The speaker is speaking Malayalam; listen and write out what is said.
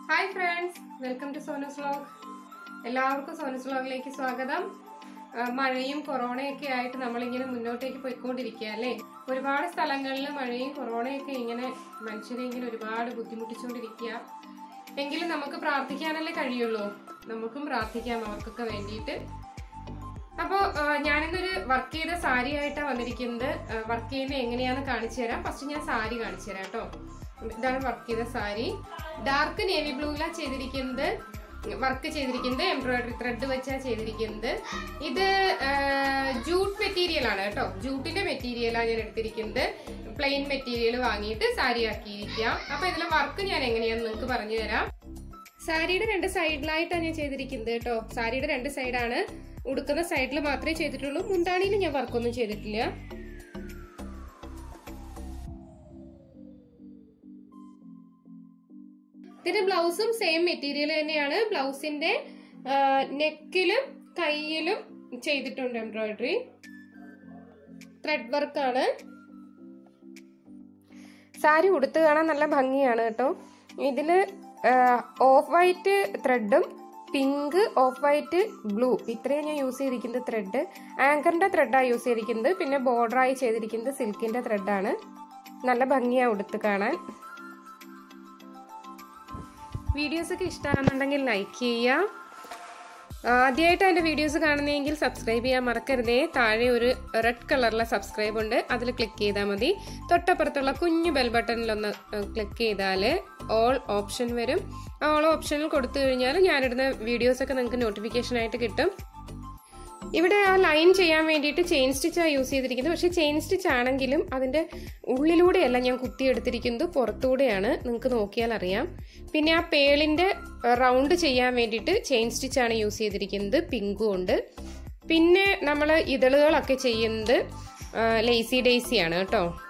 hi friends welcome to Sona's vlog എല്ലാവർക്കും സോനസ് വ്ലോഗിലേക്ക് സ്വാഗതം ആ, മഴയും കൊറോണയൊക്കെ ആയിട്ട് നമ്മളിങ്ങനെ മുന്നോട്ടേക്ക് പോയിക്കൊണ്ടിരിക്കുക അല്ലേ ഒരുപാട് സ്ഥലങ്ങളിൽ മഴയും കൊറോണയൊക്കെ ഇങ്ങനെ മനുഷ്യരെ ഇങ്ങനെ ഒരുപാട് ബുദ്ധിമുട്ടിച്ചുകൊണ്ടിരിക്കുക എങ്കിലും നമുക്ക് പ്രാർത്ഥിക്കാനല്ലേ കഴിയുള്ളൂ നമുക്കും പ്രാർത്ഥിക്കാം അവർക്കൊക്കെ വേണ്ടിയിട്ട് അപ്പോൾ ഞാനിന്നൊരു വർക്ക് ചെയ്ത സാരി ആയിട്ടാണ് വന്നിരിക്കുന്നത് വർക്ക് ചെയ്യുന്നത് എങ്ങനെയാണെന്ന് കാണിച്ചു തരാം ഫസ്റ്റ് ഞാൻ സാരി കാണിച്ചു തരാം കേട്ടോ ഇതാണ് വർക്ക് ചെയ്ത സാരി ഡാർക്ക് നേവി ബ്ലൂവിലാണ് ചെയ്തിരിക്കുന്നത് വർക്ക് ചെയ്തിരിക്കുന്നത് എംബ്രോയിഡറി ത്രെഡ് വെച്ചാണ് ചെയ്തിരിക്കുന്നത് ഇത് ജൂട്ട് മെറ്റീരിയൽ ആണ് കേട്ടോ ജൂട്ടിന്റെ മെറ്റീരിയലാണ് ഞാൻ എടുത്തിരിക്കുന്നത് പ്ലെയിൻ മെറ്റീരിയൽ വാങ്ങിയിട്ട് സാരി ആക്കിയിരിക്കുക അപ്പൊ ഇതിലെ വർക്ക് ഞാൻ എങ്ങനെയാണെന്ന് നിങ്ങൾക്ക് പറഞ്ഞു തരാം സാരിയുടെ രണ്ട് സൈഡിലായിട്ടാണ് ഞാൻ ചെയ്തിരിക്കുന്നത് കേട്ടോ സാരിയുടെ രണ്ട് സൈഡാണ് ഉടുക്കുന്ന സൈഡിൽ മാത്രമേ ചെയ്തിട്ടുള്ളൂ മുന്താണിയിൽ ഞാൻ വർക്കൊന്നും ചെയ്തിട്ടില്ല ഇതിന്റെ ബ്ലൗസും സെയിം മെറ്റീരിയൽ തന്നെയാണ് ബ്ലൗസിന്റെ നെക്കിലും കയ്യിലും ചെയ്തിട്ടുണ്ട് എംബ്രോയിഡറി ത്രെഡ് വർക്കാണ് സാരി ഉടുത്ത് കാണാൻ നല്ല ഭംഗിയാണ് കേട്ടോ ഇതില് ഓഫ് വൈറ്റ് ത്രെഡും പിങ്ക് ഓഫ് വൈറ്റ് ബ്ലൂ ഇത്രയും ഞാൻ യൂസ് ചെയ്തിരിക്കുന്നത് ത്രെഡ് ആങ്കറിന്റെ ത്രെഡാണ് യൂസ് ചെയ്തിരിക്കുന്നത് പിന്നെ ബോർഡറായി ചെയ്തിരിക്കുന്നത് സിൽക്കിന്റെ ത്രെഡാണ് നല്ല ഭംഗിയാണ് ഉടുത്ത് കാണാൻ വീഡിയോസ് ഒക്കെ ഇഷ്ടമാണെന്നുണ്ടെങ്കിൽ ലൈക്ക് ചെയ്യുക ആദ്യമായിട്ട് എൻ്റെ വീഡിയോസ് കാണുന്നതെങ്കിൽ സബ്സ്ക്രൈബ് ചെയ്യാൻ മറക്കരുതേ താഴെ ഒരു റെഡ് കളറിലെ സബ്സ്ക്രൈബ് ഉണ്ട് അതിൽ ക്ലിക്ക് ചെയ്താൽ മതി തൊട്ടപ്പുറത്തുള്ള കുഞ്ഞു ബെൽ ബട്ടണിലൊന്ന് ക്ലിക്ക് ചെയ്താൽ ഓൾ ഓപ്ഷൻ വരും ഓൾ ഓപ്ഷനിൽ കൊടുത്തു കഴിഞ്ഞാൽ ഞാനിടുന്ന വീഡിയോസൊക്കെ നിങ്ങൾക്ക് നോട്ടിഫിക്കേഷൻ ആയിട്ട് കിട്ടും ഇവിടെ ആ ലൈൻ ചെയ്യാൻ വേണ്ടിയിട്ട് ചെയിൻ സ്റ്റിച്ചാണ് യൂസ് ചെയ്തിരിക്കുന്നത് പക്ഷേ ചെയിൻ സ്റ്റിച്ച് ആണെങ്കിലും അതിൻ്റെ ഉള്ളിലൂടെയല്ല ഞാൻ കുത്തിയെടുത്തിരിക്കുന്നത് പുറത്തൂടെയാണ് നിങ്ങൾക്ക് നോക്കിയാൽ അറിയാം പിന്നെ ആ പേളിൻ്റെ റൗണ്ട് ചെയ്യാൻ വേണ്ടിയിട്ട് ചെയിൻ സ്റ്റിച്ചാണ് യൂസ് ചെയ്തിരിക്കുന്നത് പിങ്കും ഉണ്ട് പിന്നെ നമ്മൾ ഇതളുകളൊക്കെ ചെയ്യുന്നത് ലേസി ഡേസി ആണ് കേട്ടോ